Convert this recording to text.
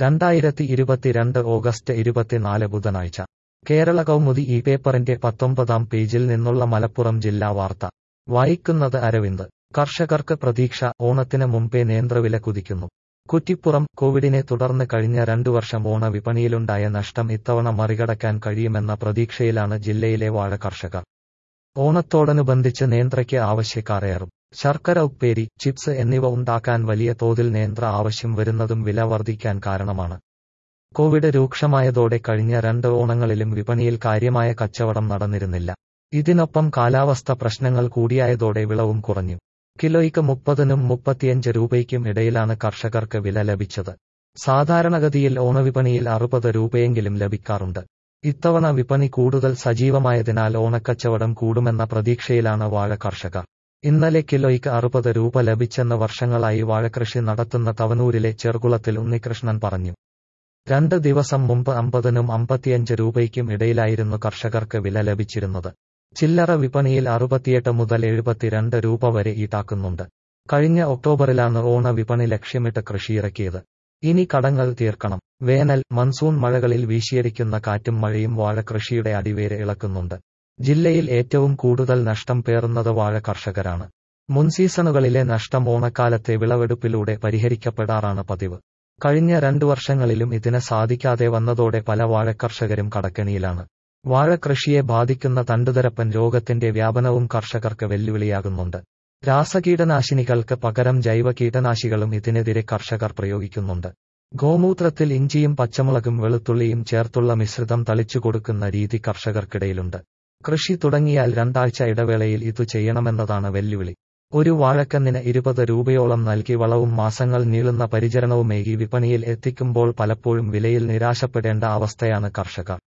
രണ്ടായിരത്തി ഇരുപത്തിരണ്ട് ഓഗസ്റ്റ് ഇരുപത്തിനാല് ബുധനാഴ്ച കേരള കൗമുദി ഈ പേപ്പറിന്റെ പത്തൊമ്പതാം പേജിൽ നിന്നുള്ള മലപ്പുറം ജില്ലാ വാർത്ത വായിക്കുന്നത് അരവിന്ദ് കർഷകർക്ക് പ്രതീക്ഷ ഓണത്തിന് മുമ്പേ നേന്ത്രവില കുതിക്കുന്നു കുറ്റിപ്പുറം കോവിഡിനെ തുടർന്ന് കഴിഞ്ഞ രണ്ടു വർഷം ഓണ വിപണിയിലുണ്ടായ നഷ്ടം ഇത്തവണ മറികടക്കാൻ കഴിയുമെന്ന പ്രതീക്ഷയിലാണ് ജില്ലയിലെ വാഴ കർഷകർ ഓണത്തോടനുബന്ധിച്ച് നേന്ത്രയ്ക്ക് ആവശ്യക്കാരേറും ശർക്കര ഉപ്പേരി ചിപ്സ് എന്നിവ ഉണ്ടാക്കാൻ വലിയ തോതിൽ നേന്ത്ര ആവശ്യം വരുന്നതും വില വർദ്ധിക്കാൻ കാരണമാണ് കോവിഡ് രൂക്ഷമായതോടെ കഴിഞ്ഞ രണ്ട് ഓണങ്ങളിലും വിപണിയിൽ കാര്യമായ കച്ചവടം നടന്നിരുന്നില്ല ഇതിനൊപ്പം കാലാവസ്ഥ പ്രശ്നങ്ങൾ കൂടിയായതോടെ വിളവും കുറഞ്ഞു കിലോയ്ക്ക് മുപ്പതിനും മുപ്പത്തിയഞ്ച് രൂപയ്ക്കും ഇടയിലാണ് കർഷകർക്ക് വില ലഭിച്ചത് സാധാരണഗതിയിൽ ഓണവിപണിയിൽ അറുപത് രൂപയെങ്കിലും ലഭിക്കാറുണ്ട് ഇത്തവണ വിപണി കൂടുതൽ സജീവമായതിനാൽ ഓണക്കച്ചവടം കൂടുമെന്ന പ്രതീക്ഷയിലാണ് വാഴ കർഷകർ ഇന്നലെ കിലോയ്ക്ക് അറുപത് രൂപ ലഭിച്ചെന്ന് വർഷങ്ങളായി വാഴകൃഷി നടത്തുന്ന തവനൂരിലെ ചെറുകുളത്തിൽ ഉണ്ണികൃഷ്ണൻ പറഞ്ഞു രണ്ട് ദിവസം മുമ്പ് അമ്പതിനും അമ്പത്തിയഞ്ച് രൂപയ്ക്കും ഇടയിലായിരുന്നു കർഷകർക്ക് വില ലഭിച്ചിരുന്നത് ചില്ലറ വിപണിയിൽ അറുപത്തിയെട്ട് മുതൽ എഴുപത്തിരണ്ട് രൂപ വരെ ഈടാക്കുന്നുണ്ട് കഴിഞ്ഞ ഒക്ടോബറിലാണ് ഓണ വിപണി ലക്ഷ്യമിട്ട് കൃഷിയിറക്കിയത് ഇനി കടങ്ങൾ തീർക്കണം വേനൽ മൺസൂൺ മഴകളിൽ വീശിയടിക്കുന്ന കാറ്റും മഴയും വാഴ കൃഷിയുടെ അടിവേര് ഇളക്കുന്നുണ്ട് ജില്ലയിൽ ഏറ്റവും കൂടുതൽ നഷ്ടം പേറുന്നത് വാഴ കർഷകരാണ് മുൻ സീസണുകളിലെ നഷ്ടം ഓണക്കാലത്തെ വിളവെടുപ്പിലൂടെ പരിഹരിക്കപ്പെടാറാണ് പതിവ് കഴിഞ്ഞ രണ്ടു വർഷങ്ങളിലും ഇതിന് സാധിക്കാതെ വന്നതോടെ പല വാഴക്കർഷകരും കടക്കെണിയിലാണ് വാഴ കൃഷിയെ ബാധിക്കുന്ന തണ്ടുതരപ്പൻ രോഗത്തിന്റെ വ്യാപനവും കർഷകർക്ക് വെല്ലുവിളിയാകുന്നുണ്ട് രാസകീടനാശിനികൾക്ക് പകരം ജൈവ കീടനാശികളും ഇതിനെതിരെ കർഷകർ പ്രയോഗിക്കുന്നുണ്ട് ഗോമൂത്രത്തിൽ ഇഞ്ചിയും പച്ചമുളകും വെളുത്തുള്ളിയും ചേർത്തുള്ള മിശ്രിതം തളിച്ചു കൊടുക്കുന്ന രീതി കർഷകർക്കിടയിലുണ്ട് കൃഷി തുടങ്ങിയാൽ രണ്ടാഴ്ച ഇടവേളയിൽ ഇതു ചെയ്യണമെന്നതാണ് വെല്ലുവിളി ഒരു വാഴക്കന്നിന് ഇരുപത് രൂപയോളം നൽകി വളവും മാസങ്ങൾ നീളുന്ന പരിചരണവുമേകി വിപണിയിൽ എത്തിക്കുമ്പോൾ പലപ്പോഴും വിലയിൽ നിരാശപ്പെടേണ്ട അവസ്ഥയാണ് കർഷകർ